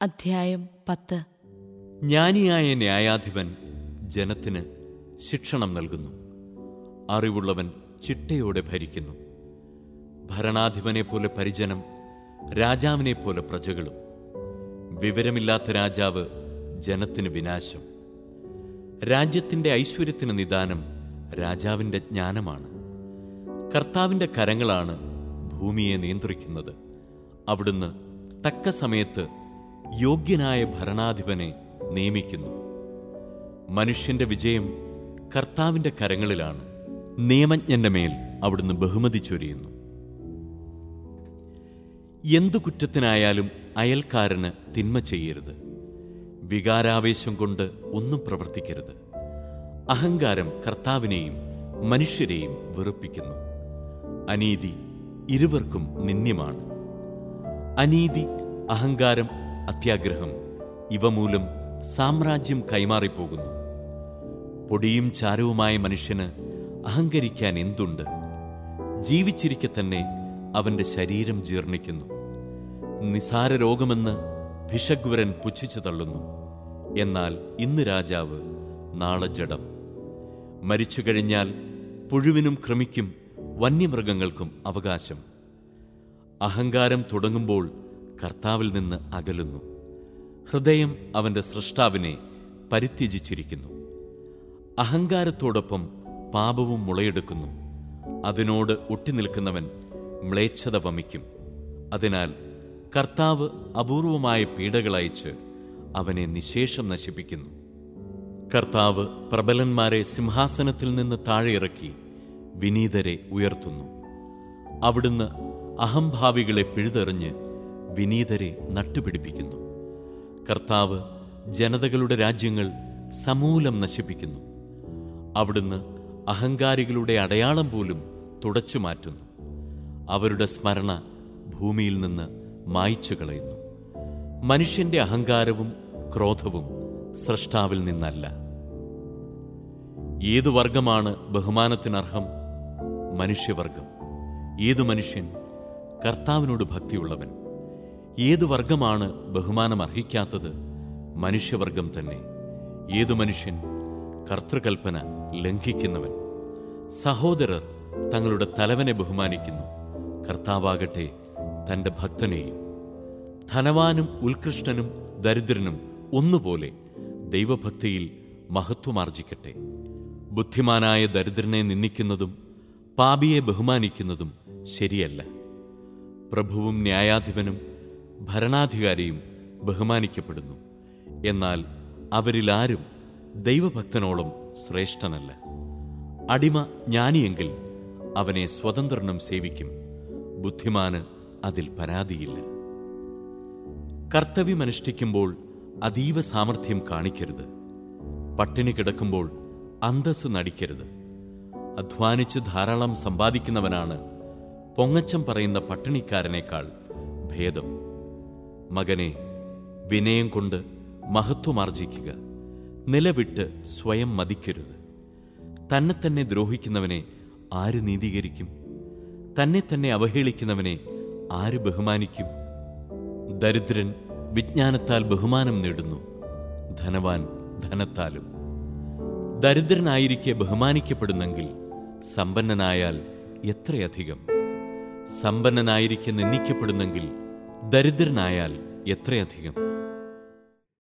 അധ്യായം പത്ത് ജ്ഞാനിയായ ന്യായാധിപൻ ജനത്തിന് ശിക്ഷണം നൽകുന്നു അറിവുള്ളവൻ ചിട്ടയോടെ ഭരിക്കുന്നു ഭരണാധിപനെ പോലെ പരിജനം രാജാവിനെ പോലെ പ്രജകളും വിവരമില്ലാത്ത രാജാവ് ജനത്തിന് വിനാശം രാജ്യത്തിന്റെ ഐശ്വര്യത്തിന് നിദാനം രാജാവിന്റെ ജ്ഞാനമാണ് കർത്താവിന്റെ കരങ്ങളാണ് ഭൂമിയെ നിയന്ത്രിക്കുന്നത് അവിടുന്ന് തക്ക സമയത്ത് യോഗ്യനായ ഭരണാധിപനെ നിയമിക്കുന്നു മനുഷ്യന്റെ വിജയം കർത്താവിന്റെ കരങ്ങളിലാണ് നിയമജ്ഞന്റെ മേൽ അവിടുന്ന് ബഹുമതി ചൊരിയുന്നു എന്തു കുറ്റത്തിനായാലും അയൽക്കാരന് തിന്മ ചെയ്യരുത് വികാരാവേശം കൊണ്ട് ഒന്നും പ്രവർത്തിക്കരുത് അഹങ്കാരം കർത്താവിനെയും മനുഷ്യരെയും വെറുപ്പിക്കുന്നു അനീതി ഇരുവർക്കും നിന്ദ്യമാണ് അനീതി അഹങ്കാരം അത്യാഗ്രഹം ഇവ മൂലം സാമ്രാജ്യം കൈമാറിപ്പോകുന്നു പൊടിയും ചാരവുമായ മനുഷ്യന് അഹങ്കരിക്കാൻ എന്തുണ്ട് ജീവിച്ചിരിക്കെ തന്നെ അവന്റെ ശരീരം ജീർണിക്കുന്നു നിസാര രോഗമെന്ന് ഭിഷഗ്വരൻ പുച്ഛിച്ചു തള്ളുന്നു എന്നാൽ ഇന്ന് രാജാവ് നാളെ ജഡം മരിച്ചു കഴിഞ്ഞാൽ പുഴുവിനും കൃമിക്കും വന്യമൃഗങ്ങൾക്കും അവകാശം അഹങ്കാരം തുടങ്ങുമ്പോൾ കർത്താവിൽ നിന്ന് അകലുന്നു ഹൃദയം അവന്റെ സൃഷ്ടാവിനെ പരിത്യജിച്ചിരിക്കുന്നു അഹങ്കാരത്തോടൊപ്പം പാപവും മുളയെടുക്കുന്നു അതിനോട് ഒട്ടിനിൽക്കുന്നവൻ മ്ലേച്ഛത വമിക്കും അതിനാൽ കർത്താവ് അപൂർവമായ പീഡകളയച്ച് അവനെ നിശേഷം നശിപ്പിക്കുന്നു കർത്താവ് പ്രബലന്മാരെ സിംഹാസനത്തിൽ നിന്ന് താഴെ ഇറക്കി വിനീതരെ ഉയർത്തുന്നു അവിടുന്ന് അഹംഭാവികളെ പിഴുതെറിഞ്ഞ് വിനീതരെ നട്ടുപിടിപ്പിക്കുന്നു കർത്താവ് ജനതകളുടെ രാജ്യങ്ങൾ സമൂലം നശിപ്പിക്കുന്നു അവിടുന്ന് അഹങ്കാരികളുടെ അടയാളം പോലും തുടച്ചു മാറ്റുന്നു അവരുടെ സ്മരണ ഭൂമിയിൽ നിന്ന് മായ്ച്ചു കളയുന്നു മനുഷ്യന്റെ അഹങ്കാരവും ക്രോധവും സൃഷ്ടാവിൽ നിന്നല്ല ഏതു വർഗമാണ് ബഹുമാനത്തിനർഹം മനുഷ്യവർഗം ഏതു മനുഷ്യൻ കർത്താവിനോട് ഭക്തിയുള്ളവൻ ഏതു വർഗമാണ് ബഹുമാനം അർഹിക്കാത്തത് മനുഷ്യവർഗം തന്നെ ഏതു മനുഷ്യൻ കർത്തൃകൽപ്പന ലംഘിക്കുന്നവൻ സഹോദരർ തങ്ങളുടെ തലവനെ ബഹുമാനിക്കുന്നു കർത്താവാകട്ടെ തന്റെ ഭക്തനെയും ധനവാനും ഉത്കൃഷ്ടനും ദരിദ്രനും ഒന്നുപോലെ ദൈവഭക്തിയിൽ മഹത്വമാർജിക്കട്ടെ ബുദ്ധിമാനായ ദരിദ്രനെ നിന്ദിക്കുന്നതും പാപിയെ ബഹുമാനിക്കുന്നതും ശരിയല്ല പ്രഭുവും ന്യായാധിപനും ഭരണാധികാരിയും ബഹുമാനിക്കപ്പെടുന്നു എന്നാൽ അവരിലാരും ദൈവഭക്തനോളം ശ്രേഷ്ഠനല്ല അടിമ ജ്ഞാനിയെങ്കിൽ അവനെ സ്വതന്ത്രനും സേവിക്കും ബുദ്ധിമാന് അതിൽ പരാതിയില്ല കർത്തവ്യമനുഷ്ഠിക്കുമ്പോൾ അതീവ സാമർഥ്യം കാണിക്കരുത് പട്ടിണി കിടക്കുമ്പോൾ അന്തസ് നടിക്കരുത് അധ്വാനിച്ച് ധാരാളം സമ്പാദിക്കുന്നവനാണ് പൊങ്ങച്ചം പറയുന്ന പട്ടിണിക്കാരനേക്കാൾ ഭേദം മകനെ വിനയം കൊണ്ട് മഹത്വമാർജിക്കുക നിലവിട്ട് സ്വയം മതിക്കരുത് തന്നെ തന്നെ ദ്രോഹിക്കുന്നവനെ ആര് നീതീകരിക്കും തന്നെ തന്നെ അവഹേളിക്കുന്നവനെ ആര് ബഹുമാനിക്കും ദരിദ്രൻ വിജ്ഞാനത്താൽ ബഹുമാനം നേടുന്നു ധനവാൻ ധനത്താലും ദരിദ്രനായിരിക്കെ ബഹുമാനിക്കപ്പെടുന്നെങ്കിൽ സമ്പന്നനായാൽ എത്രയധികം സമ്പന്നനായിരിക്കെ നിന്ദിക്കപ്പെടുന്നെങ്കിൽ ദരിദ്രനായാൽ എത്രയധികം